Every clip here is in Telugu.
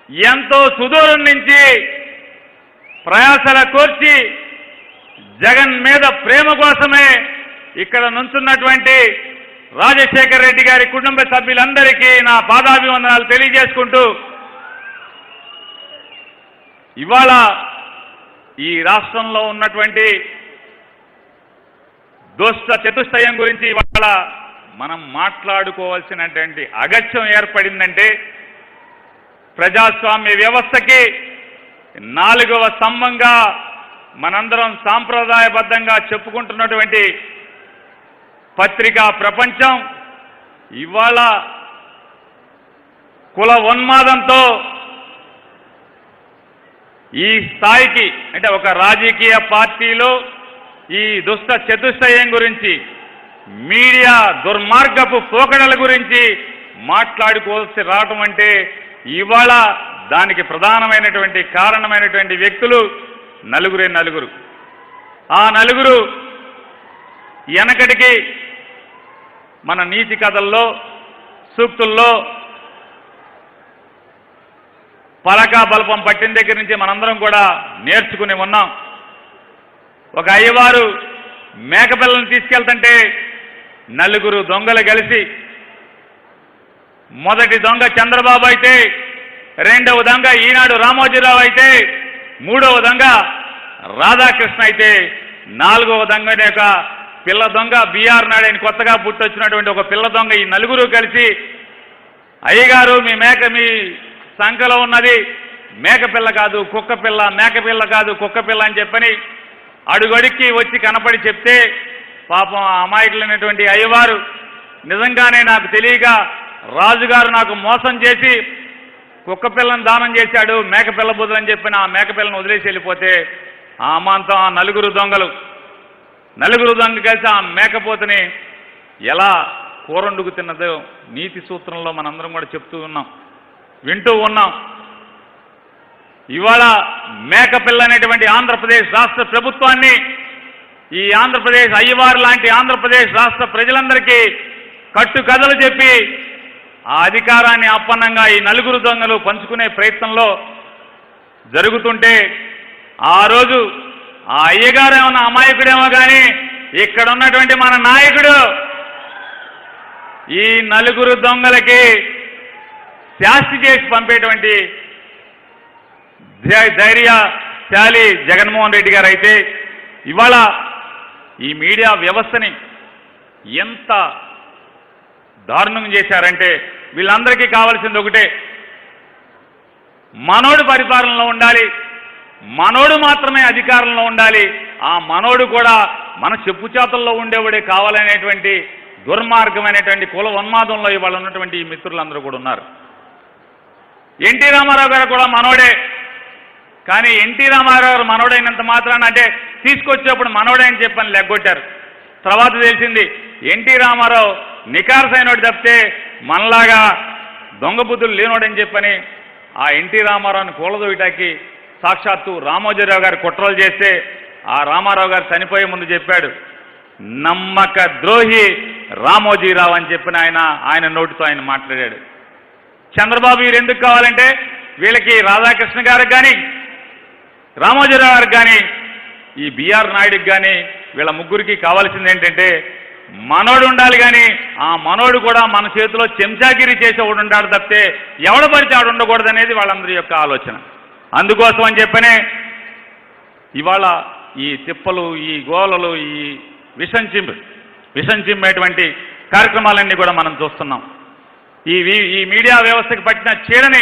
ఎంతో సుదూరం నుంచి ప్రయాసల కోర్చి జగన్ మీద ప్రేమ కోసమే ఇక్కడ నుంచున్నటువంటి రాజశేఖర్ రెడ్డి గారి కుటుంబ సభ్యులందరికీ నా పాదాభివందనాలు తెలియజేసుకుంటూ ఇవాళ ఈ రాష్ట్రంలో ఉన్నటువంటి దుష్ట చతుష్టయం గురించి ఇవాళ మనం మాట్లాడుకోవాల్సినటువంటి అగత్యం ఏర్పడిందంటే ప్రజాస్వామ్య వ్యవస్థకి నాలుగవ స్తంభంగా మనందరం సాంప్రదాయబద్ధంగా చెప్పుకుంటున్నటువంటి పత్రికా ప్రపంచం ఇవాళ కుల ఉన్మాదంతో ఈ స్థాయికి అంటే ఒక రాజకీయ పార్టీలో ఈ దుష్ట చతుష్టయం గురించి మీడియా దుర్మార్గపు పోకడల గురించి మాట్లాడుకోవాల్సి రావటం అంటే ఇవాళ దానికి ప్రధానమైనటువంటి కారణమైనటువంటి వ్యక్తులు నలుగురే నలుగురు ఆ నలుగురు వెనకటికి మన నీతి కథల్లో సూక్తుల్లో పలకా బల్పం పట్టిన దగ్గర నుంచి మనందరం కూడా నేర్చుకుని ఉన్నాం ఒక అయ్యవారు మేకపిల్లని తీసుకెళ్తుంటే నలుగురు దొంగలు కలిసి మొదటి దొంగ చంద్రబాబు అయితే రెండవ దొంగ ఈనాడు రామోజీరావు అయితే మూడవ దొంగ రాధాకృష్ణ అయితే నాలుగవ దొంగ ఒక పిల్ల దొంగ బీఆర్ నాడు ఆయన కొత్తగా పుట్టొచ్చినటువంటి ఒక పిల్ల దొంగ ఈ నలుగురు కలిసి అయ్యగారు మీ మేక మీ సంఖలో ఉన్నది మేక పిల్ల కాదు కుక్క పిల్ల మేక పిల్ల కాదు కుక్క పిల్ల అని చెప్పని అడుగడికి వచ్చి కనపడి చెప్తే పాపం ఆ అమాయకులైనటువంటి అయ్యవారు నిజంగానే నాకు తెలియక రాజుగారు నాకు మోసం చేసి కుక్క పిల్లని దానం చేశాడు మేక పిల్ల బుద్ధులని చెప్పిన ఆ మేక పిల్లని వదిలేసి వెళ్ళిపోతే ఆ అమాంతం ఆ నలుగురు దొంగలు నలుగురు దొంగ కలిసి ఆ మేకపోతని ఎలా కూరండుకు తిన్నదో నీతి సూత్రంలో మనందరం కూడా చెప్తూ ఉన్నాం వింటూ ఉన్నాం ఇవాళ మేకపిల్ల అనేటువంటి ఆంధ్రప్రదేశ్ రాష్ట్ర ప్రభుత్వాన్ని ఈ ఆంధ్రప్రదేశ్ అయ్యవారు లాంటి ఆంధ్రప్రదేశ్ రాష్ట్ర ప్రజలందరికీ కట్టు కథలు చెప్పి ఆ అధికారాన్ని అప్పన్నంగా ఈ నలుగురు దొంగలు పంచుకునే ప్రయత్నంలో జరుగుతుంటే ఆ రోజు ఆ అయ్యగారు ఏమన్నా అమాయకుడేమో కానీ ఇక్కడ ఉన్నటువంటి మన నాయకుడు ఈ నలుగురు దొంగలకి శాస్తి చేసి పంపేటువంటి ధై- ధైర్యశాలి జగన్మోహన్ రెడ్డి గారు అయితే ఇవాళ ఈ మీడియా వ్యవస్థని ఎంత దారుణం చేశారంటే వీళ్ళందరికీ కావాల్సింది ఒకటే మనోడు పరిపాలనలో ఉండాలి మనోడు మాత్రమే అధికారంలో ఉండాలి ఆ మనోడు కూడా మన చెప్పు చేతల్లో ఉండేవాడే కావాలనేటువంటి దుర్మార్గమైనటువంటి కుల ఉన్మాదంలో ఇవాళ ఉన్నటువంటి ఈ మిత్రులందరూ కూడా ఉన్నారు ఎన్టీ రామారావు గారు కూడా మనోడే కానీ ఎన్టీ రామారావు గారు మనోడైనంత మాత్రాన అంటే తీసుకొచ్చేప్పుడు మనోడే అని చెప్పని లెగ్గొట్టారు తర్వాత తెలిసింది ఎన్టీ రామారావు నికార్సైనోడు తప్పితే మనలాగా దొంగ బుద్ధులు లేనోడని చెప్పని ఆ ఎన్టీ రామారావుని కూలదోయటానికి సాక్షాత్తు రామోజీరావు గారు కుట్రలు చేస్తే ఆ రామారావు గారు చనిపోయే ముందు చెప్పాడు నమ్మక ద్రోహి రామోజీరావు అని చెప్పిన ఆయన ఆయన నోటితో ఆయన మాట్లాడాడు చంద్రబాబు వీరు ఎందుకు కావాలంటే వీళ్ళకి రాధాకృష్ణ గారికి కానీ రామోజీరావు గారికి కానీ ఈ బిఆర్ నాయుడికి కానీ వీళ్ళ ముగ్గురికి కావాల్సింది ఏంటంటే మనోడు ఉండాలి కానీ ఆ మనోడు కూడా మన చేతిలో చెంచాగిరి చేసేవాడు ఉంటాడు తప్పితే ఎవడ పడితే ఆడు ఉండకూడదు అనేది వాళ్ళందరి యొక్క ఆలోచన అందుకోసం అని చెప్పనే ఇవాళ ఈ తిప్పలు ఈ గోలలు ఈ విషం చిమ్ విషం చిమ్మేటువంటి కార్యక్రమాలన్నీ కూడా మనం చూస్తున్నాం ఈ వి- ఈ మీడియా వ్యవస్థకి పట్టిన చీడని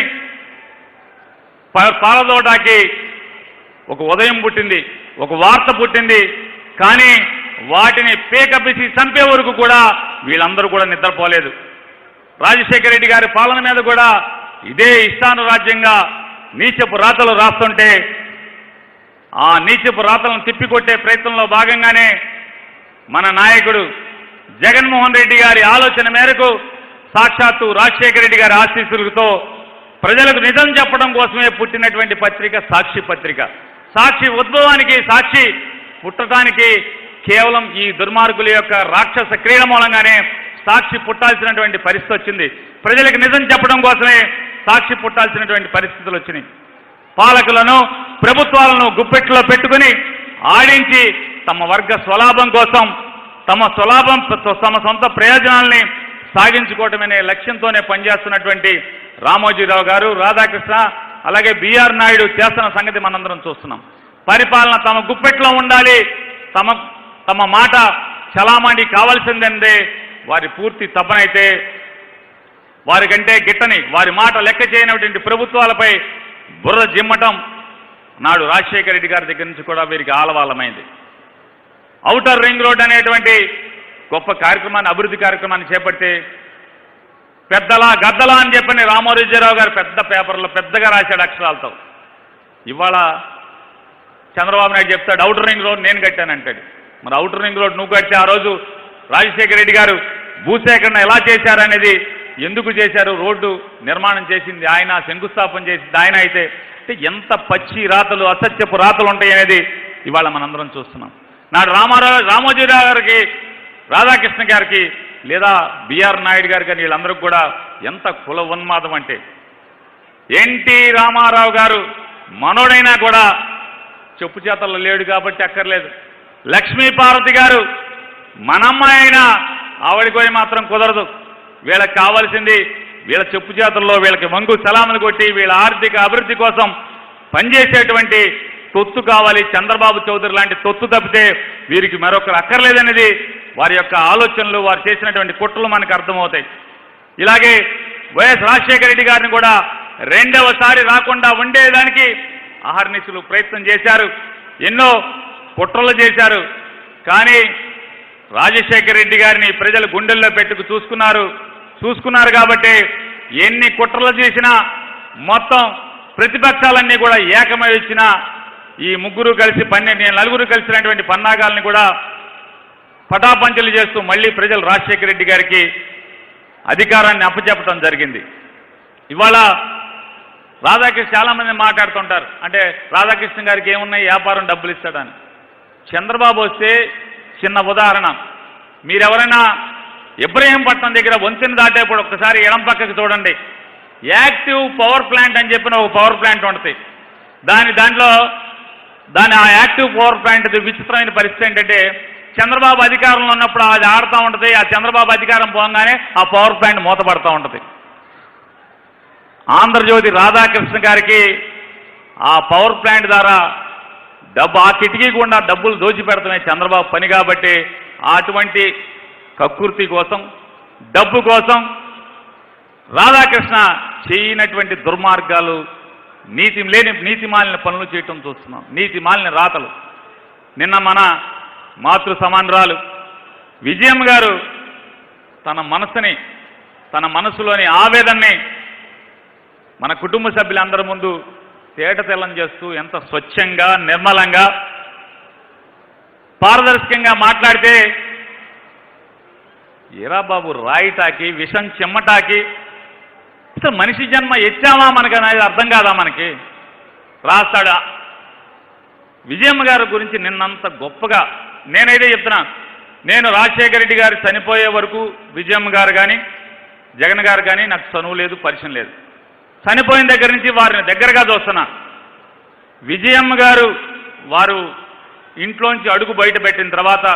ప- పాలదోటాకి ఒక ఉదయం పుట్టింది ఒక వార్త పుట్టింది కానీ వాటిని పేకపిసి చంపే వరకు కూడా వీళ్ళందరూ కూడా నిద్రపోలేదు రాజశేఖర రెడ్డి గారి పాలన మీద కూడా ఇదే ఇష్టానురాజ్యంగా నీచపు రాతలు రాస్తుంటే ఆ నీచపు రాతలను తిప్పికొట్టే ప్రయత్నంలో భాగంగానే మన నాయకుడు జగన్మోహన్ రెడ్డి గారి ఆలోచన మేరకు సాక్షాత్తు రాజశేఖర రెడ్డి గారి ఆశీస్సులతో ప్రజలకు నిజం చెప్పడం కోసమే పుట్టినటువంటి పత్రిక సాక్షి పత్రిక సాక్షి ఉద్భవానికి సాక్షి పుట్టడానికి కేవలం ఈ దుర్మార్గుల యొక్క రాక్షస క్రీడ మూలంగానే సాక్షి పుట్టాల్సినటువంటి పరిస్థితి వచ్చింది ప్రజలకు నిజం చెప్పడం కోసమే సాక్షి పుట్టాల్సినటువంటి పరిస్థితులు వచ్చినాయి పాలకులను ప్రభుత్వాలను గుప్పెట్లో పెట్టుకుని ఆడించి తమ వర్గ స్వలాభం కోసం తమ స్వలాభం తమ సొంత ప్రయోజనాల్ని సాగించుకోవటమనే లక్ష్యంతోనే పనిచేస్తున్నటువంటి రామోజీరావు గారు రాధాకృష్ణ అలాగే బిఆర్ నాయుడు చేస్తున్న సంగతి మనందరం చూస్తున్నాం పరిపాలన తమ గుప్పెట్లో ఉండాలి తమ తమ మాట చలామణి కావాల్సిందంటే వారి పూర్తి తపనైతే వారికంటే గిట్టని వారి మాట లెక్క చేయనటువంటి ప్రభుత్వాలపై బుర్ర జిమ్మటం నాడు రాజశేఖర రెడ్డి గారి దగ్గర నుంచి కూడా వీరికి ఆలవాలమైంది ఔటర్ రింగ్ రోడ్ అనేటువంటి గొప్ప కార్యక్రమాన్ని అభివృద్ధి కార్యక్రమాన్ని చేపడితే పెద్దలా గద్దలా అని చెప్పని రామారాజరావు గారు పెద్ద పేపర్లో పెద్దగా రాశాడు అక్షరాలతో ఇవాళ చంద్రబాబు నాయుడు చెప్తాడు ఔటర్ రింగ్ రోడ్ నేను కట్టానంటాడు మరి ఔటర్ రింగ్ రోడ్ నువ్వు కట్టి ఆ రోజు రాజశేఖర రెడ్డి గారు భూసేకరణ ఎలా చేశారనేది ఎందుకు చేశారు రోడ్డు నిర్మాణం చేసింది ఆయన శంకుస్థాపన చేసింది ఆయన అయితే అంటే ఎంత పచ్చి రాతలు అసత్యపు రాతలు ఉంటాయి అనేది ఇవాళ మనందరం చూస్తున్నాం నాడు రామారావు రామోజీరావు గారికి రాధాకృష్ణ గారికి లేదా బిఆర్ నాయుడు గారికి కానీ వీళ్ళందరికీ కూడా ఎంత కుల ఉన్మాదం అంటే ఎన్టీ రామారావు గారు మనోడైనా కూడా చెప్పు చేతల్లో లేడు కాబట్టి అక్కర్లేదు లక్ష్మీ పార్వతి గారు మనమ్మాయి అయినా ఆవిడకి పోయి మాత్రం కుదరదు వీళ్ళకి కావాల్సింది వీళ్ళ చెప్పు చేతుల్లో వీళ్ళకి మంగు సలాములు కొట్టి వీళ్ళ ఆర్థిక అభివృద్ధి కోసం పనిచేసేటువంటి తొత్తు కావాలి చంద్రబాబు చౌదరి లాంటి తొత్తు తప్పితే వీరికి మరొకరు అక్కర్లేదనేది వారి యొక్క ఆలోచనలు వారు చేసినటువంటి కుట్రలు మనకు అర్థమవుతాయి ఇలాగే వైఎస్ రాజశేఖర రెడ్డి గారిని కూడా రెండవసారి రాకుండా ఉండేదానికి ఆహర్నిశలు ప్రయత్నం చేశారు ఎన్నో కుట్రలు చేశారు కానీ రాజశేఖర రెడ్డి గారిని ప్రజలు గుండెల్లో పెట్టుకు చూసుకున్నారు చూసుకున్నారు కాబట్టి ఎన్ని కుట్రలు చేసినా మొత్తం ప్రతిపక్షాలన్నీ కూడా ఏకమై వచ్చిన ఈ ముగ్గురు కలిసి పన్నెండు నలుగురు కలిసినటువంటి పన్నాగాల్ని కూడా పటాపంచలు చేస్తూ మళ్ళీ ప్రజలు రాజశేఖర రెడ్డి గారికి అధికారాన్ని అప్పచెప్పడం జరిగింది ఇవాళ రాధాకృష్ణ చాలా మంది మాట్లాడుతుంటారు అంటే రాధాకృష్ణ గారికి ఏమున్నాయి వ్యాపారం డబ్బులు ఇస్తాడని చంద్రబాబు వస్తే చిన్న ఉదాహరణ మీరెవరైనా ఇబ్రహీంపట్నం దగ్గర వంతెన దాటేప్పుడు ఒక్కసారి ఎడం పక్కకి చూడండి యాక్టివ్ పవర్ ప్లాంట్ అని చెప్పిన ఒక పవర్ ప్లాంట్ ఉంటుంది దాని దాంట్లో దాని ఆ యాక్టివ్ పవర్ ప్లాంట్ విచిత్రమైన పరిస్థితి ఏంటంటే చంద్రబాబు అధికారంలో ఉన్నప్పుడు అది ఆడుతూ ఉంటుంది ఆ చంద్రబాబు అధికారం పోగానే ఆ పవర్ ప్లాంట్ మూతపడుతూ ఉంటుంది ఆంధ్రజ్యోతి రాధాకృష్ణ గారికి ఆ పవర్ ప్లాంట్ ద్వారా డబ్బు ఆ కిటికీ గుండా డబ్బులు దోచిపెడతామే చంద్రబాబు పని కాబట్టి అటువంటి కక్కుర్తి కోసం డబ్బు కోసం రాధాకృష్ణ చేయనటువంటి దుర్మార్గాలు నీతి లేని నీతి మాలిన పనులు చేయటం చూస్తున్నాం నీతి మాలిన రాతలు నిన్న మన మాతృ సమానరాలు విజయం గారు తన మనసుని తన మనసులోని ఆవేదనని మన కుటుంబ సభ్యులందరి ముందు తేట తెల్లం చేస్తూ ఎంత స్వచ్ఛంగా నిర్మలంగా పారదర్శకంగా మాట్లాడితే ఏరా బాబు రాయిటాకి విషం చెమ్మటాకి అసలు మనిషి జన్మ ఎచ్చామా మనకు అనేది అర్థం కాదా మనకి రాస్తాడా విజయమ్మ గారి గురించి నిన్నంత గొప్పగా నేనైతే చెప్తున్నా నేను రాజశేఖర రెడ్డి గారు చనిపోయే వరకు విజయమ్మ గారు కానీ జగన్ గారు కానీ నాకు చనువు లేదు పరిచయం లేదు చనిపోయిన దగ్గర నుంచి వారిని దగ్గరగా చూస్తున్నా విజయమ్మ గారు వారు ఇంట్లోంచి అడుగు బయట పెట్టిన తర్వాత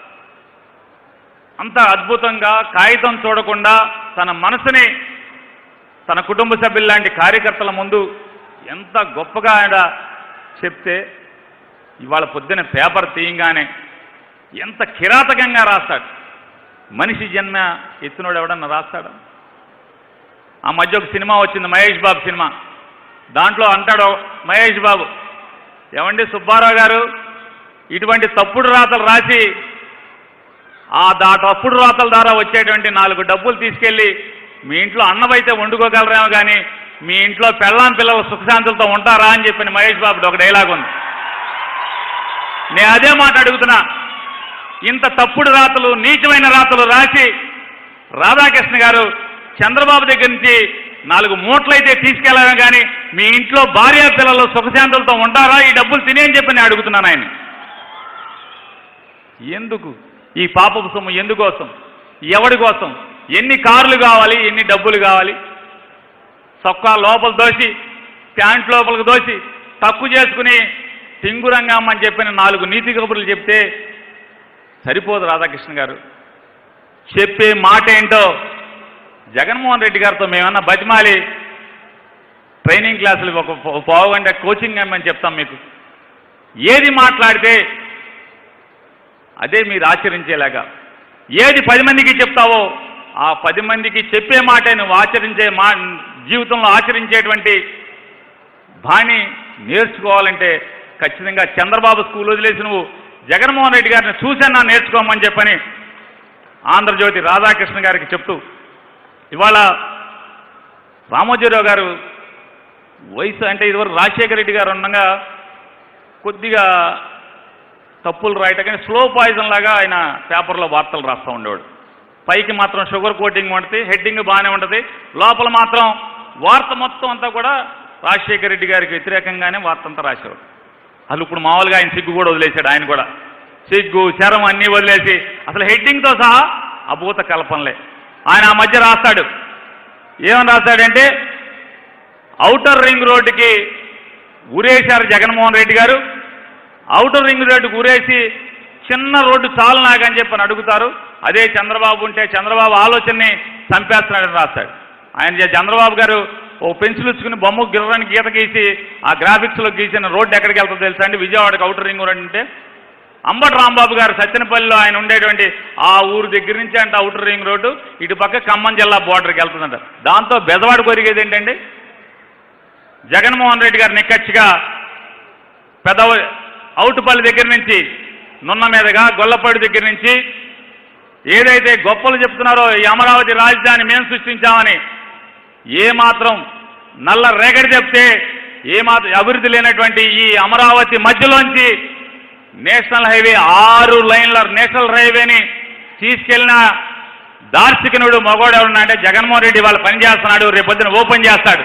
అంత అద్భుతంగా కాగితం చూడకుండా తన మనసుని తన కుటుంబ సభ్యుల్లాంటి కార్యకర్తల ముందు ఎంత గొప్పగా ఆయన చెప్తే ఇవాళ పొద్దున పేపర్ తీయంగానే ఎంత కిరాతకంగా రాస్తాడు మనిషి జన్మ ఎత్తునోడు ఎవడన్నా రాస్తాడా ఆ మధ్య ఒక సినిమా వచ్చింది మహేష్ బాబు సినిమా దాంట్లో అంటాడు మహేష్ బాబు ఏమండి సుబ్బారావు గారు ఇటువంటి తప్పుడు రాతలు రాసి ఆ దా తప్పుడు రాతల ద్వారా వచ్చేటువంటి నాలుగు డబ్బులు తీసుకెళ్ళి మీ ఇంట్లో అన్నమైతే వండుకోగలరేమో కానీ మీ ఇంట్లో పెళ్ళాం పిల్లలు సుఖశాంతులతో ఉంటారా అని చెప్పిన మహేష్ బాబుది ఒక డైలాగ్ ఉంది నేను అదే మాట అడుగుతున్నా ఇంత తప్పుడు రాతలు నీచమైన రాతలు రాసి రాధాకృష్ణ గారు చంద్రబాబు దగ్గర నుంచి నాలుగు మూట్లయితే తీసుకెళ్లాను కానీ మీ ఇంట్లో భార్య పిల్లలు సుఖశాంతులతో ఉంటారా ఈ డబ్బులు తినే అని చెప్పి నేను అడుగుతున్నాను ఆయన ఎందుకు ఈ పాపపు సొమ్ము ఎందుకోసం ఎవడి కోసం ఎన్ని కార్లు కావాలి ఎన్ని డబ్బులు కావాలి సొక్కా లోపల దోసి ప్యాంట్ లోపలికి దోసి తక్కువ చేసుకుని టింగురంగమ్మని చెప్పిన నాలుగు నీతి కబుర్లు చెప్తే సరిపోదు రాధాకృష్ణ గారు చెప్పే మాట ఏంటో జగన్మోహన్ రెడ్డి గారితో మేమన్నా బతిమాలి ట్రైనింగ్ క్లాసులు ఒక పో- పావు గంట కోచింగ్ ఇమ్మని చెప్తాం మీకు ఏది మాట్లాడితే అదే మీరు ఆచరించేలాగా ఏది పది మందికి చెప్తావో ఆ పది మందికి చెప్పే మాట నువ్వు ఆచరించే మా జీవితంలో ఆచరించేటువంటి బాణి నేర్చుకోవాలంటే ఖచ్చితంగా చంద్రబాబు స్కూల్ వదిలేసి నువ్వు జగన్మోహన్ రెడ్డి గారిని చూసన్నా నేర్చుకోమని చెప్పని ఆంధ్రజ్యోతి రాధాకృష్ణ గారికి చెప్తూ ఇవాళ రామోజీరావు గారు వయసు అంటే ఇదివరకు రాజశేఖర రెడ్డి గారు ఉండగా కొద్దిగా తప్పులు రాయట కానీ స్లో పాయిజన్ లాగా ఆయన పేపర్లో వార్తలు రాస్తూ ఉండేవాడు పైకి మాత్రం షుగర్ కోటింగ్ ఉంటుంది హెడ్డింగ్ బాగానే ఉంటుంది లోపల మాత్రం వార్త మొత్తం అంతా కూడా రాజశేఖర రెడ్డి గారికి వ్యతిరేకంగానే వార్త అంతా రాసేవాడు అసలు ఇప్పుడు మామూలుగా ఆయన సిగ్గు కూడా వదిలేశాడు ఆయన కూడా సిగ్గు శరం అన్నీ వదిలేసి అసలు హెడ్డింగ్తో సహా అభూత కల్పనలే ఆయన ఆ మధ్య రాస్తాడు ఏమని రాస్తాడంటే ఔటర్ రింగ్ రోడ్డుకి ఊరేశారు జగన్మోహన్ రెడ్డి గారు ఔటర్ రింగ్ రోడ్డుకు ఊరేసి చిన్న రోడ్డు చాలు నాకని చెప్పని అడుగుతారు అదే చంద్రబాబు ఉంటే చంద్రబాబు ఆలోచనని చంపేస్తున్నాడని రాస్తాడు ఆయన చే- చంద్రబాబు గారు ఓ పెన్సిల్ ఇచ్చుకుని బొమ్మ గిర్రని గీత గీసి ఆ గ్రాఫిక్స్లో గీసిన రోడ్డు ఎక్కడికి వెళ్తుందో తెలుసా అండి విజయవాడకి ఔటర్ రింగ్ రోడ్ అంటే అంబటి రాంబాబు గారు సత్యనపల్లిలో ఆయన ఉండేటువంటి ఆ ఊరు దగ్గర నుంచి అంటే ఔటర్ రింగ్ రోడ్డు ఇటు పక్క ఖమ్మం జిల్లా బోర్డర్కి వెళ్తుందంట దాంతో బెదవాడ కొరిగేది ఏంటండి జగన్మోహన్ రెడ్డి గారు నిక్కచ్చిగా పెద్ద అవుటుపల్లి దగ్గర నుంచి నున్న మీదుగా గొల్లపాడు దగ్గర నుంచి ఏదైతే గొప్పలు చెప్తున్నారో ఈ అమరావతి రాజధాని మేము సృష్టించామని ఏ మాత్రం నల్ల రేగడి చెప్తే ఏ మాత్రం అభివృద్ధి లేనటువంటి ఈ అమరావతి మధ్యలోంచి నేషనల్ హైవే ఆరు లైన్ల నేషనల్ హైవేని తీసుకెళ్లిన దార్శికనుడు మగోడెవడున్నా అంటే జగన్మోహన్ రెడ్డి వాళ్ళు పనిచేస్తున్నాడు రేపొద్దున ఓపెన్ చేస్తాడు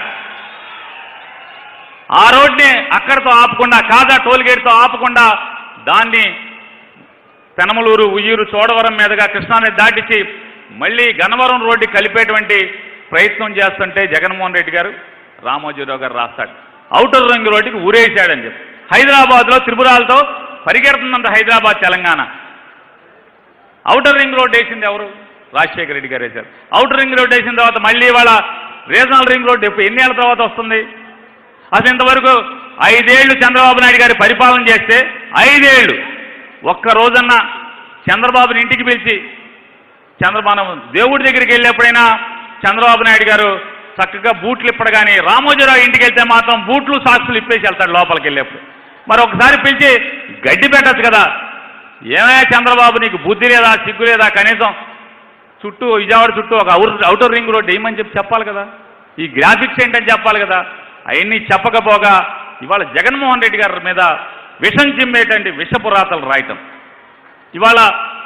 ఆ రోడ్ని అక్కడితో ఆపకుండా కాదా టోల్ గేట్తో ఆపకుండా దాన్ని పెనమలూరు ఉయ్యూరు చోడవరం మీదుగా కృష్ణానది దాటించి మళ్ళీ గన్నవరం రోడ్డు కలిపేటువంటి ప్రయత్నం చేస్తుంటే జగన్మోహన్ రెడ్డి గారు రామోజీరావు గారు రాస్తాడు ఔటర్ రింగ్ రోడ్డుకి ఊరేశాడని చెప్పి హైదరాబాద్లో త్రిపురాలతో పరిగెడుతుందంట Hyderabad Telangana outer ring road వేసింది ఎవరు రాజశేఖర రెడ్డి గారు వేశారు ఔటర్ రింగ్ రోడ్ వేసిన తర్వాత మళ్ళీ వాళ్ళ రీజనల్ రింగ్ రోడ్ ఎప్పుడు ఎన్ని ఏళ్ళ తర్వాత వస్తుంది అసలు ఇంతవరకు ఐదేళ్లు చంద్రబాబు నాయుడు గారి పరిపాలన చేస్తే ఐదేళ్లు ఒక్క రోజన్న చంద్రబాబుని ఇంటికి పిలిచి చంద్రబాబు దేవుడి దగ్గరికి వెళ్ళేప్పుడైనా చంద్రబాబు నాయుడు గారు చక్కగా బూట్లు ఇప్పడు కానీ రామోజీరావు ఇంటికి వెళ్తే మాత్రం బూట్లు సాక్సులు ఇప్పేసి వెళ్తాడు లోపలికి వెళ్ళేప్పుడు మరి ఒకసారి పిలిచి గడ్డి పెట్టచ్చు కదా ఏమయ్యా చంద్రబాబు నీకు బుద్ధి లేదా సిగ్గు లేదా కనీసం చుట్టూ విజయవాడ చుట్టూ ఒక అవుట్ అవుటర్ రింగ్ రోడ్ ఏమని చెప్పి చెప్పాలి కదా ఈ గ్రాఫిక్స్ ఏంటని చెప్పాలి కదా అవన్నీ చెప్పకపోగా ఇవాళ జగన్మోహన్ రెడ్డి గారి మీద విషం చిమ్మేటువంటి విషపురాతలు రాయటం ఇవాళ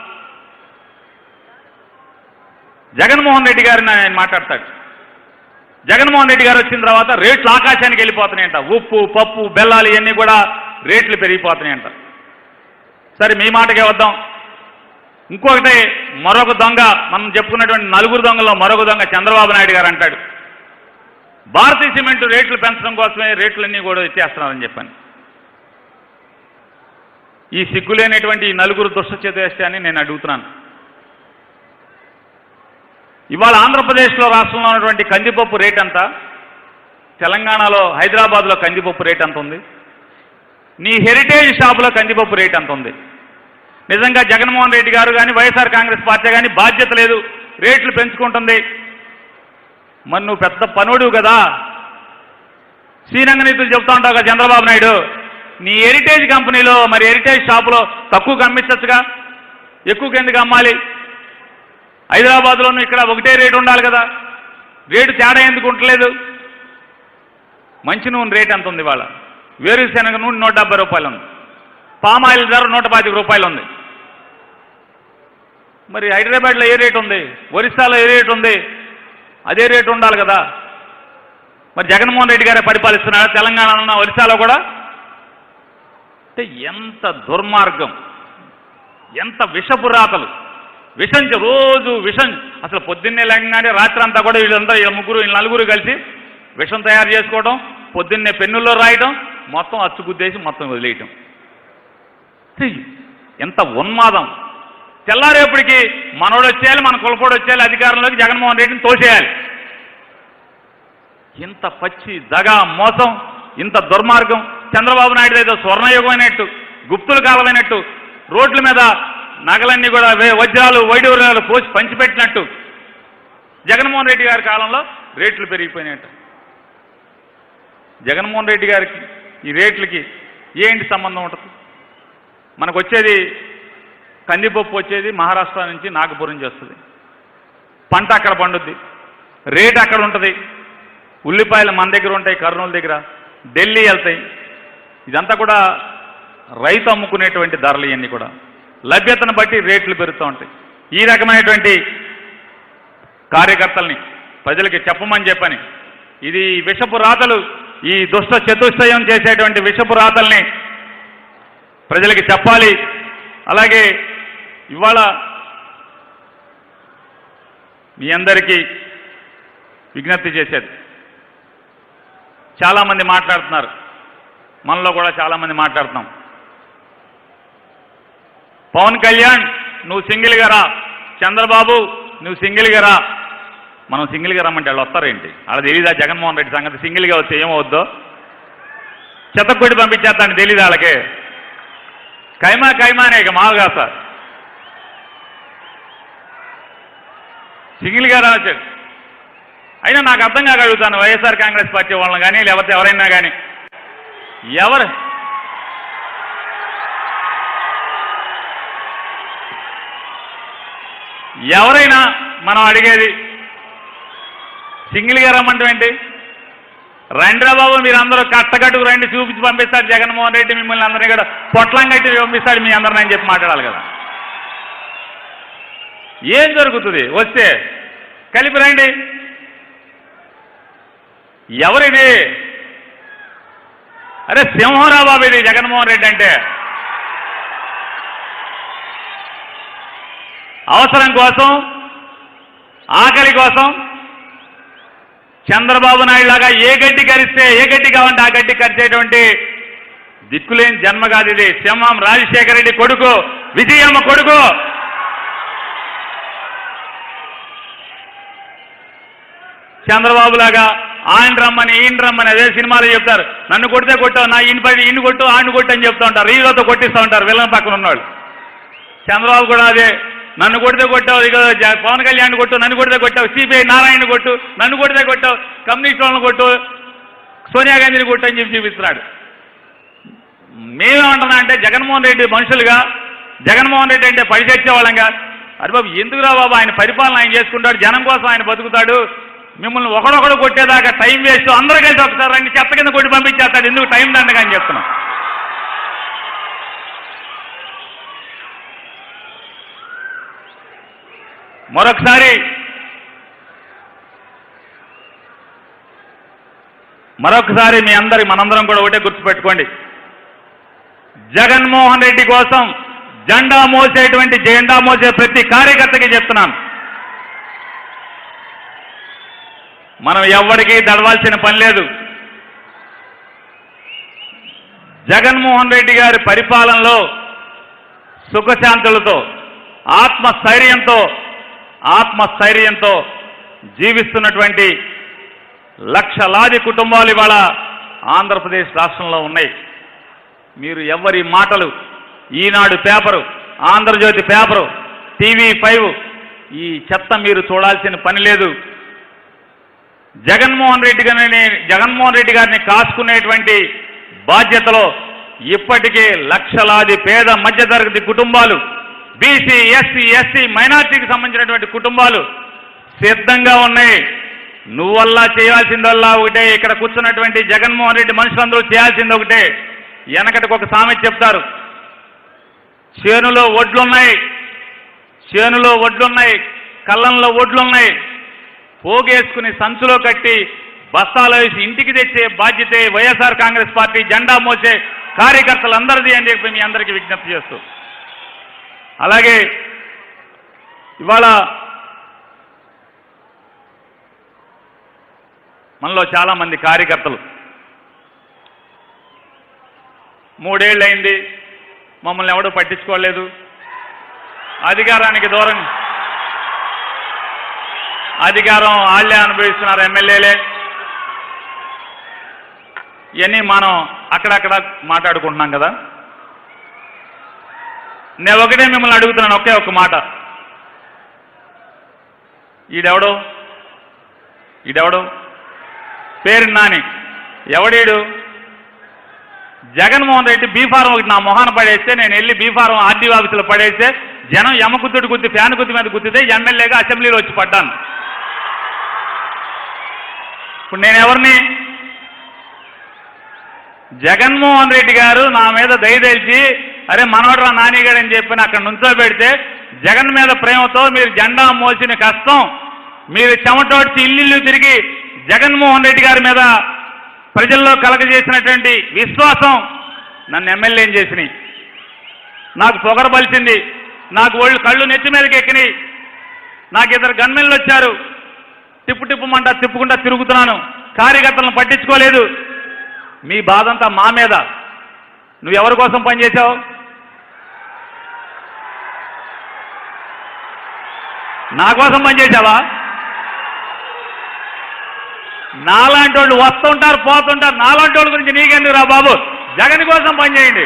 జగన్మోహన్ రెడ్డి గారిని ఆయన మాట్లాడతాడు జగన్మోహన్ రెడ్డి గారు వచ్చిన తర్వాత రేట్లు ఆకాశానికి వెళ్ళిపోతున్నాయంట ఉప్పు పప్పు బెల్లాలు ఇవన్నీ కూడా రేట్లు పెరిగిపోతున్నాయంట సరే మీ మాటకే వద్దాం ఇంకొకటి మరొక దొంగ మనం చెప్పుకున్నటువంటి నలుగురు దొంగల్లో మరొక దొంగ చంద్రబాబు నాయుడు గారు అంటాడు భారతీయ సిమెంట్ రేట్లు పెంచడం కోసమే రేట్లన్నీ కూడా ఎత్తేస్తున్నారని చెప్పాను ఈ సిగ్గులేనటువంటి ఈ నలుగురు దుష్ట చేస్తే అని నేను అడుగుతున్నాను ఇవాళ ఆంధ్రప్రదేశ్లో రాష్ట్రంలో ఉన్నటువంటి కందిపప్పు రేట్ ఎంత తెలంగాణలో హైదరాబాద్లో కందిపప్పు రేట్ ఎంత ఉంది నీ హెరిటేజ్ షాపులో కందిపప్పు రేట్ ఎంత ఉంది నిజంగా జగన్మోహన్ రెడ్డి గారు కానీ వైఎస్ఆర్ కాంగ్రెస్ పార్టీ కానీ బాధ్యత లేదు రేట్లు పెంచుకుంటుంది మరి నువ్వు పెద్ద పనుడు కదా శ్రీరంగ నీతులు చెప్తా ఉంటావు కదా చంద్రబాబు నాయుడు నీ హెరిటేజ్ కంపెనీలో మరి హెరిటేజ్ షాపులో తక్కువకి అమ్మించచ్చుగా ఎక్కువకి ఎందుకు అమ్మాలి హైదరాబాద్లోనూ ఇక్కడ ఒకటే రేటు ఉండాలి కదా రేటు తేడా ఎందుకు ఉండలేదు మంచి నూనె రేట్ ఎంత ఉంది ఇవాళ వేరుశనగ నూనె నూట డెబ్బై రూపాయలు ఉంది పామాయిల్ ధర నూట పాతిక రూపాయలు ఉంది మరి హైదరాబాద్లో ఏ రేటు ఉంది ఒరిస్సాలో ఏ రేటు ఉంది అదే రేటు ఉండాలి కదా మరి జగన్మోహన్ రెడ్డి గారే పరిపాలిస్తున్నారా తెలంగాణలో ఉన్న ఒరిస్సాలో కూడా అంటే ఎంత దుర్మార్గం ఎంత విషపురాతలు విషం చె- రోజు విషం అసలు పొద్దున్నే లేకగానే రాత్రి అంతా కూడా వీళ్ళంతా వీళ్ళ ముగ్గురు వీళ్ళ నలుగురు కలిసి విషం తయారు చేసుకోవడం పొద్దున్నే పెన్నుల్లో రాయటం మొత్తం అచ్చుగుద్దేసి మొత్తం వదిలేయటం ఛీ, ఎంత ఉన్మాదం తెల్లారేపటికి మనోడు వచ్చేయాలి మన కులపోడు వచ్చేయాలి అధికారంలోకి జగన్మోహన్ రెడ్డిని తోసేయాలి ఇంత పచ్చి దగ మోసం ఇంత దుర్మార్గం చంద్రబాబు నాయుడు ఏదో స్వర్ణయుగం అయినట్టు గుప్తుల కాలమైనట్టు రోడ్ల మీద నగలన్నీ కూడా వే- వజ్రాలు వైడూర్యాలు పోసి పంచిపెట్టినట్టు జగన్మోహన్ రెడ్డి గారి కాలంలో రేట్లు పెరిగిపోయినట్టు జగన్మోహన్ రెడ్డి గారికి ఈ రేట్లకి ఏంటి సంబంధం ఉంటుంది మనకు వచ్చేది కందిపప్పు వచ్చేది మహారాష్ట్ర నుంచి నాగపురం నుంచి వస్తుంది పంట అక్కడ పండుద్ది రేట్ అక్కడ ఉంటుంది ఉల్లిపాయలు మన దగ్గర ఉంటాయి కర్నూలు దగ్గర ఢిల్లీ వెళ్తాయి ఇదంతా కూడా రైతు అమ్ముకునేటువంటి ధరలు ఇవన్నీ కూడా లభ్యతను బట్టి రేట్లు పెరుగుతూ ఉంటాయి ఈ రకమైనటువంటి కార్యకర్తల్ని ప్రజలకి చెప్పమని చెప్పని ఇది విషపు రాతలు ఈ దుష్ట చతుష్టయం చేసేటువంటి విషపు రాతల్ని ప్రజలకి చెప్పాలి అలాగే ఇవాళ మీ అందరికీ విజ్ఞప్తి చేసేది చాలామంది మాట్లాడుతున్నారు మనలో కూడా చాలామంది మాట్లాడుతున్నాం పవన్ కళ్యాణ్ నువ్వు సింగిల్గా రా చంద్రబాబు నువ్వు సింగిల్గా రా మనం సింగిల్గా రమ్మంటే వాళ్ళు వస్తారేంటి వాళ్ళ తెలీదా జగన్మోహన్ రెడ్డి సంగతి సింగిల్గా వస్తే ఏమవుద్దో చెత్తకొట్టి పంపించేస్తాను తెలీదు వాళ్ళకి కైమా కైమానే ఇక మావుగా సార్ సింగిల్గా రావచ్చు అయినా నాకు అర్థం కాక అడుగుతాను వైఎస్ఆర్ కాంగ్రెస్ పార్టీ వాళ్ళని కానీ లేకపోతే ఎవరైనా కానీ ఎవరు ఎవరైనా మనం అడిగేది సింగిల్గా రమ్మంటాం ఏంటి రండిరా బాబు మీరందరూ కట్టకట్టుకు రండి చూపించి పంపిస్తాడు జగన్మోహన్ రెడ్డి మిమ్మల్ని అందరినీ కూడా పొట్లం కట్టి పంపిస్తాడు మీ అందరిని అని చెప్పి మాట్లాడాలి కదా ఏం జరుగుతుంది వస్తే కలిపి రండి ఎవరిది అరే సింహరా బాబు ఇది జగన్మోహన్ రెడ్డి అంటే అవసరం కోసం ఆకలి కోసం చంద్రబాబు నాయుడు లాగా ఏ గడ్డి కరిస్తే ఏ గడ్డి కావాలంటే ఆ గడ్డి కరిచేటువంటి దిక్కులేని జన్మ కాదు ఇది సింహం రాజశేఖర రెడ్డి కొడుకు విజయమ్మ కొడుకు చంద్రబాబు లాగా ఆయన రమ్మని ఈయన రమ్మని అదే సినిమాలో చెప్తారు నన్ను కొడితే కొట్టావు నా ఈయన పడి ఈయన కొట్టు ఆయన కొట్టు అని చెప్తా ఉంటారు రీలోతో కొట్టిస్తూ ఉంటారు విలన్ పక్కన ఉన్నవాళ్ళు చంద్రబాబు కూడా అదే నన్ను కొడితే కొట్టావు ఇక జ- పవన్ కళ్యాణ్ కొట్టు నన్ను కొడితే కొట్టావు సిపిఐ నారాయణ కొట్టు నన్ను కొడితే కొట్టావు కమ్యూనిస్ట్ వాళ్ళని కొట్టు సోనియా గాంధీని కొట్టు అని చెప్పి చూపిస్తున్నాడు మేమేమంటున్నా అంటే జగన్మోహన్ రెడ్డి మనుషులుగా జగన్మోహన్ రెడ్డి అంటే పడి వాళ్ళంగా అరే బాబు ఎందుకురా బాబు ఆయన పరిపాలన ఆయన చేసుకుంటాడు జనం కోసం ఆయన బతుకుతాడు మిమ్మల్ని ఒకడొకడు కొట్టేదాకా టైం వేస్ట్ అందరూ కలిసి ఒకసారి రండి చెత్త కింద కొట్టి పంపించేస్తాడు ఎందుకు టైం దండగా అని చెప్తున్నాం మరొకసారి మరొకసారి మీ అందరి మనందరం కూడా ఒకటే గుర్తుపెట్టుకోండి జగన్మోహన్ రెడ్డి కోసం జెండా మోసేటువంటి జెండా మోసే ప్రతి కార్యకర్తకి చెప్తున్నాను మనం ఎవ్వడికి దడవాల్సిన పని లేదు జగన్మోహన్ రెడ్డి గారి పరిపాలనలో సుఖశాంతులతో ఆత్మస్థైర్యంతో ఆత్మస్థైర్యంతో జీవిస్తున్నటువంటి లక్షలాది కుటుంబాలు ఇవాళ ఆంధ్రప్రదేశ్ రాష్ట్రంలో ఉన్నాయి మీరు ఎవరి మాటలు Eenadu paper Andhrajyothy paper TV five ఈ చెత్త మీరు చూడాల్సిన పని లేదు జగన్మోహన్ రెడ్డి గారిని జగన్మోహన్ రెడ్డి గారిని కాసుకునేటువంటి బాధ్యతలో ఇప్పటికే లక్షలాది పేద మధ్యతరగతి కుటుంబాలు బీసీ ఎస్సీ ఎస్సీ మైనార్టీకి సంబంధించినటువంటి కుటుంబాలు సిద్ధంగా ఉన్నాయి నువ్వల్లా చేయాల్సిందల్లా ఒకటే ఇక్కడ కూర్చున్నటువంటి జగన్మోహన్ రెడ్డి మనుషులందరూ చేయాల్సింది ఒకటే వెనకటికి ఒక సామెత చెప్తారు చేనులో ఒడ్లున్నాయి చేనులో ఒడ్లున్నాయి కళ్ళంలో ఒడ్లున్నాయి పోగేసుకుని సంచులో కట్టి బస్తాలు వేసి ఇంటికి తెచ్చే బాధ్యతే వైఎస్ఆర్ కాంగ్రెస్ పార్టీ జెండా మోసే కార్యకర్తలందరిది అని చెప్పి మీ అందరికీ విజ్ఞప్తి చేస్తూ అలాగే ఇవాళ మనలో చాలా మంది కార్యకర్తలు మూడేళ్ళు అయింది మమ్మల్ని ఎవడూ పట్టించుకోలేదు అధికారానికి దూరం అధికారం వాళ్ళే అనుభవిస్తున్నారు ఎమ్మెల్యేలే ఇవన్నీ మనం అక్కడక్కడ మాట్లాడుకుంటున్నాం కదా నేను ఒకటే మిమ్మల్ని అడుగుతున్నాను ఒకే ఒక మాట ఈడెవడు ఈడెవడు పేరు నాని ఎవడీడు జగన్మోహన్ రెడ్డి బీఫారం ఒకటి నా మొహాన పడేస్తే నేను వెళ్ళి బీఫారం ఆర్డీ ఆఫీసులో పడేస్తే జనం ఎమ్మకుత్తుడు గుద్ది ఫ్యాన్ గుద్ది మీద గుద్దితే ఎమ్మెల్యేగా అసెంబ్లీలో వచ్చి పడ్డాను ఇప్పుడు నేను ఎవరిని జగన్మోహన్ రెడ్డి గారు నా మీద దయదలిచి అరే మనవడరా నానిగాడు అని చెప్పి అక్కడ నుంచో పెడితే జగన్ మీద ప్రేమతో మీరు జెండా మోసిన కష్టం మీరు చెమటోడ్చి ఇల్లు తిరిగి జగన్మోహన్ రెడ్డి గారి మీద ప్రజల్లో కలగజేసినటువంటి విశ్వాసం నన్ను ఎమ్మెల్యేని చేసినాయి నాకు పొగరు బలిసింది నాకు ఒళ్ళు కళ్ళు నెత్తి మీదకి ఎక్కినాయి నాకు ఇద్దరు గన్మెన్లు వచ్చారు టిప్పు టిప్పుమంటా తిప్పుకుంటా తిరుగుతున్నాను కార్యకర్తలను పట్టించుకోలేదు మీ బాధంతా మా మీద నువ్వు ఎవరి కోసం పనిచేశావు నా కోసం పనిచేశావా నాలాంటి వాళ్ళు వస్తుంటారు పోతుంటారు నాలాంటి వాళ్ళ గురించి నీకెందుకు రా బాబు జగన్ కోసం పనిచేయండి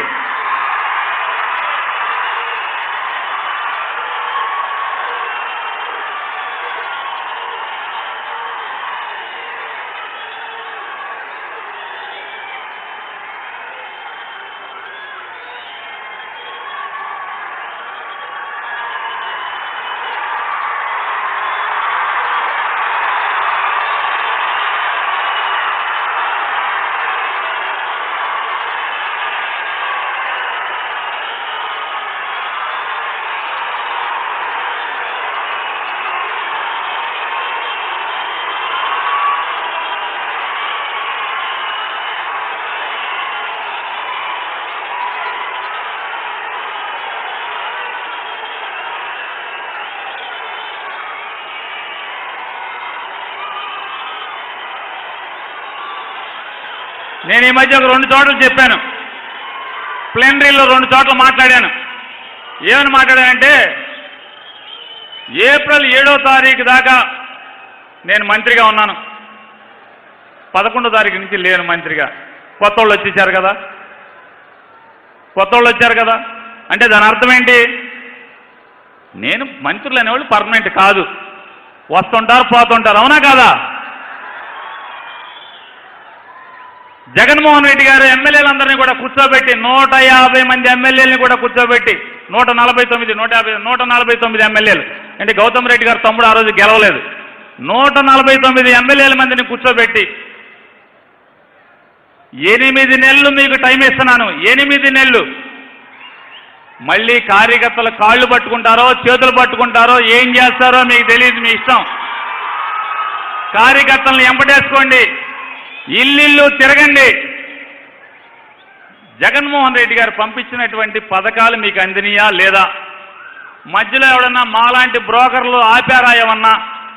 నేను ఈ మధ్య ఒక రెండు చోట్ల చెప్పాను ప్లెనరీలో రెండు చోట్ల మాట్లాడాను ఏమని మాట్లాడానంటే ఏప్రిల్ ఏడో తారీఖు దాకా నేను మంత్రిగా ఉన్నాను పదకొండో తారీఖు నుంచి లేను మంత్రిగా కొత్త వాళ్ళు వచ్చేసారు కదా కొత్త వాళ్ళు వచ్చారు కదా అంటే దాని అర్థం ఏంటి నేను మంత్రులు అనేవాళ్ళు పర్మనెంట్ కాదు వస్తుంటారు పోతుంటారు అవునా కాదా జగన్మోహన్ రెడ్డి గారు ఎమ్మెల్యేలందరినీ కూడా కూర్చోబెట్టి నూట యాభై మంది ఎమ్మెల్యేలని కూడా కూర్చోబెట్టి నూట నలభై తొమ్మిది నూట యాభై నూట నలభై తొమ్మిది ఎమ్మెల్యేలు అంటే గౌతమ్ రెడ్డి గారు తమ్ముడు ఆ రోజు గెలవలేదు నూట నలభై తొమ్మిది ఎమ్మెల్యేల మందిని కూర్చోబెట్టి ఎనిమిది నెలలు మీకు టైం ఇస్తున్నాను ఎనిమిది నెలలు మళ్ళీ కార్యకర్తలు కాళ్ళు పట్టుకుంటారో చేతులు పట్టుకుంటారో ఏం చేస్తారో మీకు తెలియదు మీ ఇష్టం కార్యకర్తలను ఎంపటేసుకోండి ఇల్లిల్లు తిరగండి జగన్మోహన్ రెడ్డి గారు పంపించినటువంటి పథకాలు మీకు అందినయా లేదా మధ్యలో ఎవడన్నా మాలాంటి బ్రోకర్లు ఆపారా ఏమన్నా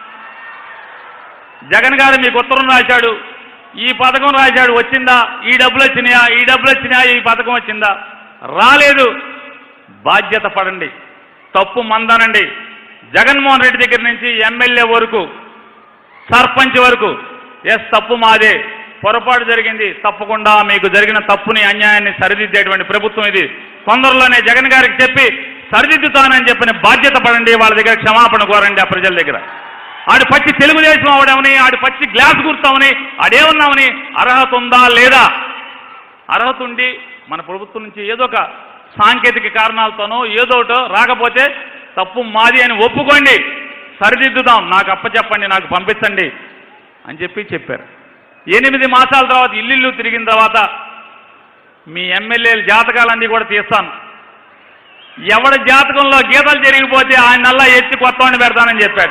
జగన్ గారు మీకు ఉత్తరం రాశాడు ఈ పథకం రాశాడు వచ్చిందా ఈ డబ్బులు వచ్చినాయా ఈ డబ్బులు వచ్చినాయా ఈ పథకం వచ్చిందా రాలేదు బాధ్యత పడండి తప్పు మందనండి జగన్మోహన్ రెడ్డి దగ్గర నుంచి ఎమ్మెల్యే వరకు సర్పంచ్ వరకు ఎస్ తప్పు మాదే పొరపాటు జరిగింది తప్పకుండా మీకు జరిగిన తప్పుని అన్యాయాన్ని సరిదిద్దేటువంటి ప్రభుత్వం ఇది తొందరలోనే జగన్ గారికి చెప్పి సరిదిద్దుతానని చెప్పిన బాధ్యత పడండి వాళ్ళ దగ్గర క్షమాపణ కోరండి ఆ ప్రజల దగ్గర ఆడు పచ్చి తెలుగుదేశం అవడమని ఆడు పచ్చి గ్లాస్ గుర్తామని ఆడేమన్నామని అర్హత ఉందా లేదా అర్హత ఉండి మన ప్రభుత్వం నుంచి ఏదో ఒక సాంకేతిక కారణాలతోనో ఏదోటో రాకపోతే తప్పు మాది అని ఒప్పుకోండి సరిదిద్దుదాం నాకు అప్పచెప్పండి నాకు పంపించండి అని చెప్పి చెప్పారు ఎనిమిది మాసాల తర్వాత ఇల్లు తిరిగిన తర్వాత మీ ఎమ్మెల్యేల జాతకాలన్నీ కూడా తీస్తాను ఎవడి జాతకంలో గీతలు జరిగిపోతే ఆయన నల్లా ఎత్తి కొత్త వాడిని పెడతానని చెప్పాడు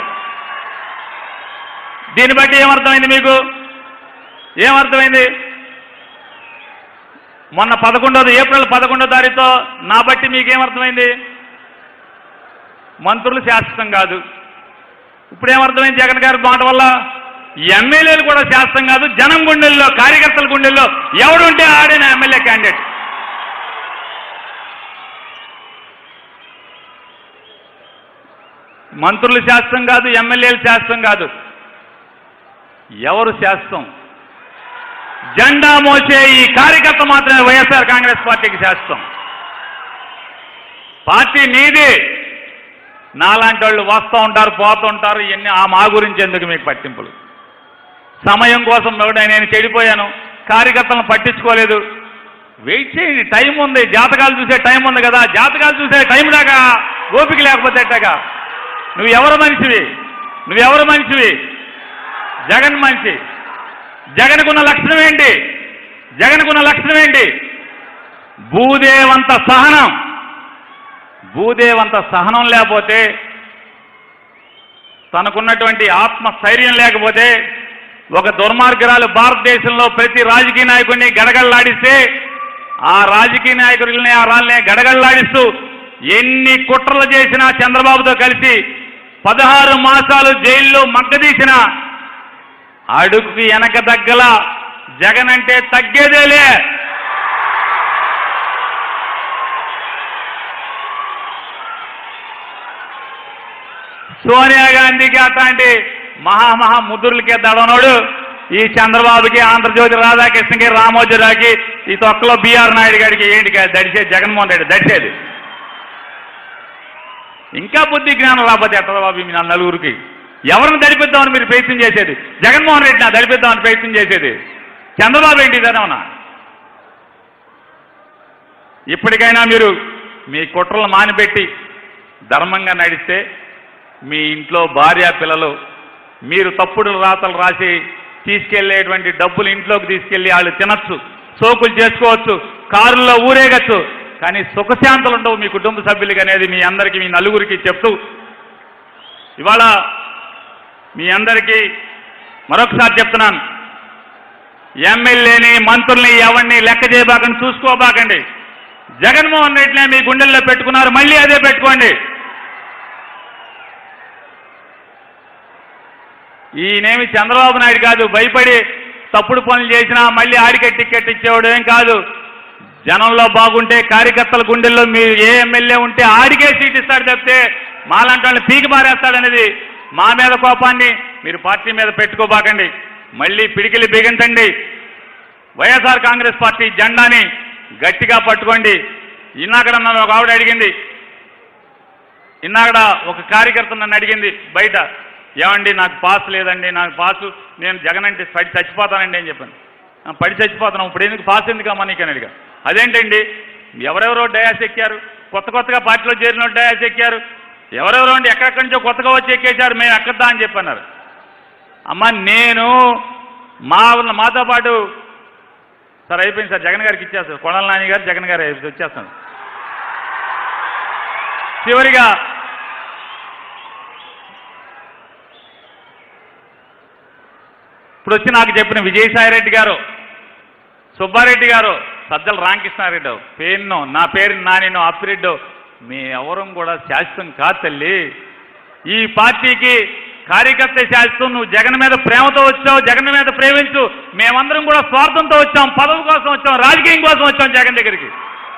దీన్ని బట్టి ఏమర్థమైంది మీకు ఏమర్థమైంది మొన్న పదకొండోది ఏప్రిల్ పదకొండో తారీఖుతో నా బట్టి మీకేమర్థమైంది మంత్రులు శాశ్వతం కాదు ఇప్పుడు ఏమర్థమైంది జగన్ గారి మాట వల్ల ఎమ్మెల్యేలు కూడా శాస్త్రం కాదు జనం గుండెల్లో కార్యకర్తల గుండెల్లో ఎవడుంటే ఆడే నా ఎమ్మెల్యే క్యాండిడేట్ మంత్రులు శాస్త్రం కాదు ఎమ్మెల్యేలు శాస్త్రం కాదు ఎవరు శాస్త్రం జెండా మోసే ఈ కార్యకర్త మాత్రమే వైఎస్ఆర్ కాంగ్రెస్ పార్టీకి శాస్త్రం పార్టీ నీది నాలాంటి వాళ్ళు వస్తూ ఉంటారు పోతూ ఉంటారు ఇవన్నీ ఆ మా గురించి ఎందుకు మీకు పట్టింపులు సమయం కోసం ఎవడై నేను చెడిపోయాను కార్యకర్తలను పట్టించుకోలేదు వెయిట్ చేయండి టైం ఉంది జాతకాలు చూసే టైం ఉంది కదా జాతకాలు చూసే టైం దాకా ఓపిక లేకపోతే ఎట్టగా నువ్వు ఎవరు మనిషివి నువ్వెవరు మనిషివి జగన్ మనిషి జగన్కున్న లక్షణం ఏంటి జగన్కున్న లక్షణం ఏంటి భూదేవంత సహనం భూదేవంత సహనం లేకపోతే తనకున్నటువంటి ఆత్మస్థైర్యం లేకపోతే ఒక దుర్మార్గరాలు భారతదేశంలో ప్రతి రాజకీయ నాయకుడిని గడగడలాడిస్తే ఆ రాజకీయ నాయకుల్ని ఆ రాళ్ళని గడగడలాడిస్తూ ఎన్ని కుట్రలు చేసినా చంద్రబాబుతో కలిసి పదహారు మాసాలు జైల్లో మగ్గదీసిన అడుగుకి వెనక దగ్గల జగన్ అంటే తగ్గేదేలే సోనియా గాంధీకి అట్లాంటి మహామహా ముద్దులకే దడనోడు ఈ చంద్రబాబుకి ఆంధ్రజ్యోతి రాధాకృష్ణకి రామోజీరావుకి ఈ తొక్కలో బీఆర్ నాయుడు గారికి ఏంటి కా- దడిచేది జగన్మోహన్ రెడ్డి దడిచేది ఇంకా బుద్ధి జ్ఞానం రాకపోతే ఎట్లా బాబు మీ నా నలుగురికి ఎవరిని దడిపిద్దామని మీరు ప్రయత్నం చేసేది జగన్మోహన్ రెడ్డి నా దడిపిద్దామని ప్రయత్నం చేసేది చంద్రబాబు ఏంటి ఇదేమన్నా ఇప్పటికైనా మీరు మీ కుట్రలు మానిపెట్టి ధర్మంగా నడిస్తే మీ ఇంట్లో భార్య పిల్లలు మీరు తప్పుడు రాతలు రాసి తీసుకెళ్లేటువంటి డబ్బులు ఇంట్లోకి తీసుకెళ్లి వాళ్ళు తినచ్చు సోకులు చేసుకోవచ్చు కారుల్లో ఊరేగచ్చు కానీ సుఖశాంతులు ఉండవు మీ కుటుంబ సభ్యులకి అనేది మీ అందరికీ మీ నలుగురికి చెప్తూ ఇవాళ మీ అందరికీ మరొకసారి చెప్తున్నాను ఎమ్మెల్యేని మంత్రుల్ని ఎవరిని లెక్క చేయబాకండి చూసుకోబాకండి జగన్మోహన్ రెడ్డినే మీ గుండెల్లో పెట్టుకున్నారు మళ్ళీ అదే పెట్టుకోండి ఈయనేమి చంద్రబాబు నాయుడు కాదు భయపడి తప్పుడు పనులు చేసినా మళ్ళీ ఆడికే టికెట్ ఇచ్చేవాడు ఏం కాదు జనంలో బాగుంటే కార్యకర్తల గుండెల్లో మీరు ఏ ఎమ్మెల్యే ఉంటే ఆడికే సీట్ ఇస్తాడు తప్పితే మాలాంటి వాళ్ళని పీకి మారేస్తాడనేది మా మీద కోపాన్ని మీరు పార్టీ మీద పెట్టుకోబాకండి మళ్ళీ పిడికిలి బిగించండి వైఎస్ఆర్ కాంగ్రెస్ పార్టీ జెండాని గట్టిగా పట్టుకోండి ఇన్నాకడ నన్ను ఒక ఆవిడ అడిగింది ఇన్నాకడ ఒక కార్యకర్త నన్ను అడిగింది బయట ఏమండి నాకు పాస్ లేదండి నాకు పాసు నేను జగన్ అంటే పడి చచ్చిపోతానండి అని చెప్పాను "ఆ, పడి చచ్చిపోతున్నాం ఇప్పుడు ఎందుకు పాస్ ఎందుకమ్మా నీకని అడిగా అదేంటండి ఎవరెవరో డయాస్ ఎక్కారు కొత్త కొత్తగా పార్టీలో చేరిన వాళ్ళు డయాస్ ఎక్కారు ఎవరెవరో అండి ఎక్కడెక్కడి నుంచో కొత్తగా వచ్చి ఎక్కేశారు మేము ఎక్కద్దా అని చెప్పన్నారు అమ్మ నేను మా మాతో పాటు సార్ అయిపోయింది సార్ జగన్ గారికి ఇచ్చేస్తారు కొడాల నాని గారు జగన్ గారు అయిపోయి వచ్చేస్తాను చివరిగా ఇప్పుడు వచ్చి నాకు చెప్పిన విజయసాయిరెడ్డి గారు సుబ్బారెడ్డి గారు సజ్జల రామకృష్ణారెడ్డి పేరును నా పేరు నానిను అప్పిరెడ్డి మీ ఎవరం కూడా శాశ్వతం కాదు తల్లి ఈ పార్టీకి కార్యకర్త శాశ్వతం నువ్వు జగన్ మీద ప్రేమతో వచ్చావు జగన్ మీద ప్రేమించు మేమందరం కూడా స్వార్థంతో వచ్చాం పదవి కోసం వచ్చాం రాజకీయం కోసం వచ్చాం జగన్ దగ్గరికి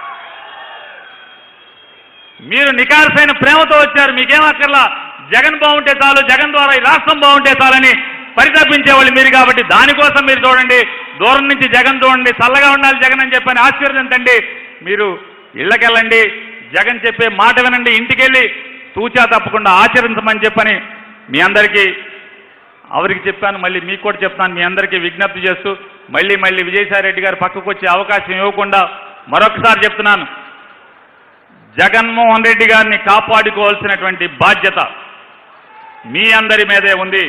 మీరు నికారసైన ప్రేమతో వచ్చారు మీకేం అక్కర్లా జగన్ బాగుంటే చాలు జగన్ ద్వారా ఈ రాష్ట్రం బాగుంటే చాలని పరితపించేవాళ్ళు మీరు కాబట్టి దానికోసం మీరు చూడండి దూరం నుంచి జగన్ చూడండి చల్లగా ఉండాలి జగన్ అని చెప్పని ఆశీర్వదించండి మీరు ఇళ్ళకెళ్ళండి జగన్ చెప్పే మాట వినండి ఇంటికెళ్ళి తూచా తప్పకుండా ఆచరించమని చెప్పని మీ అందరికీ అవరికి చెప్పాను మళ్ళీ మీకు కూడా చెప్తాను మీ అందరికీ విజ్ఞప్తి చేస్తూ మళ్ళీ మళ్ళీ విజయసాయి రెడ్డి గారు పక్కకు వచ్చే అవకాశం ఇవ్వకుండా మరొకసారి చెప్తున్నాను జగన్మోహన్ రెడ్డి గారిని కాపాడుకోవాల్సినటువంటి బాధ్యత మీ అందరి మీదే ఉంది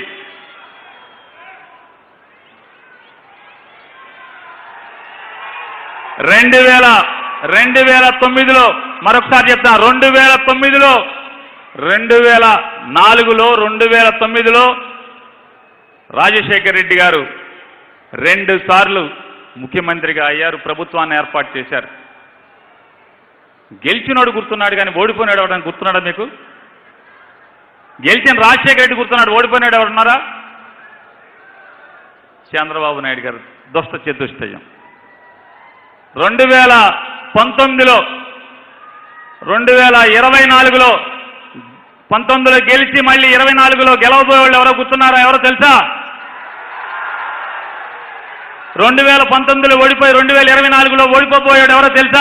రెండు వేల రెండు వేల తొమ్మిదిలో మరొకసారి చెప్తాను రెండు వేల తొమ్మిదిలో రెండు వేల నాలుగులో రెండు వేల తొమ్మిదిలో రాజశేఖర్ రెడ్డి గారు రెండు సార్లు ముఖ్యమంత్రిగా అయ్యారు ప్రభుత్వాన్ని ఏర్పాటు చేశారు గెలిచినోడు గుర్తున్నాడు కానీ ఓడిపోయినాడు ఎవడని గుర్తున్నాడా మీకు గెలిచిన రాజశేఖర రెడ్డి గుర్తున్నాడు ఓడిపోయినాడు ఎవరున్నారా చంద్రబాబు నాయుడు గారు దుష్ట చతుష్టయం రెండు వేల పంతొమ్మిదిలో రెండు వేల ఇరవై నాలుగులో పంతొమ్మిదిలో గెలిచి మళ్ళీ ఇరవై నాలుగులో గెలవబోయే వాళ్ళు ఎవరో కూర్చున్నారో ఎవరో తెలుసా రెండు వేల పంతొమ్మిదిలో ఓడిపోయి రెండు వేల ఇరవై నాలుగులో ఓడిపోబోయాడు ఎవరో తెలుసా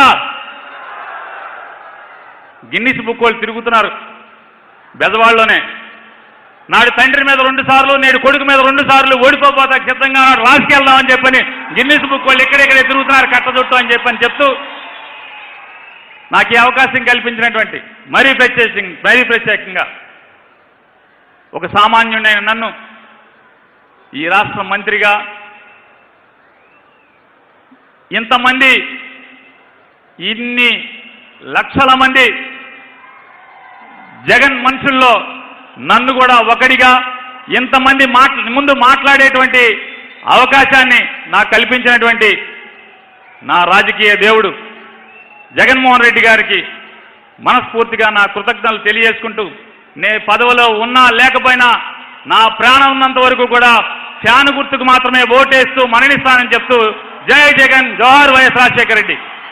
గిన్నిస్ బుక్ వాళ్ళు తిరుగుతున్నారు బెజవాడలోనే నాడు తండ్రి మీద రెండు సార్లు నేడు కొడుకు మీద రెండు సార్లు ఓడిపోతా సిద్ధంగా నాడు రాసుకెళ్దామని చెప్పని గిన్నిస్ బుక్ వాళ్ళు ఎక్కడెక్కడే తిరుగుతున్నారు కట్టజుట్టు అని చెప్పని చెప్తూ నాకు ఈ అవకాశం కల్పించినటువంటి మరీ ప్రత్యేక మరీ ప్రత్యేకంగా ఒక సామాన్యుడైన నన్ను ఈ రాష్ట్ర మంత్రిగా ఇంతమంది ఇన్ని లక్షల మంది జగన్ మనుషుల్లో నన్ను కూడా ఒకడిగా ఇంతమంది మాట్లా ముందు మాట్లాడేటువంటి అవకాశాన్ని నాకు కల్పించినటువంటి నా రాజకీయ దేవుడు జగన్మోహన్ రెడ్డి గారికి మనస్ఫూర్తిగా నా కృతజ్ఞతలు తెలియజేసుకుంటూ నే పదవిలో ఉన్నా లేకపోయినా నా ప్రాణం ఉన్నంత వరకు కూడా ఫ్యాన్ గుర్తుకు మాత్రమే ఓటేస్తూ మరణిస్తానని చెప్తూ జై జగన్ జోహార్ వైఎస్ రాజశేఖర రెడ్డి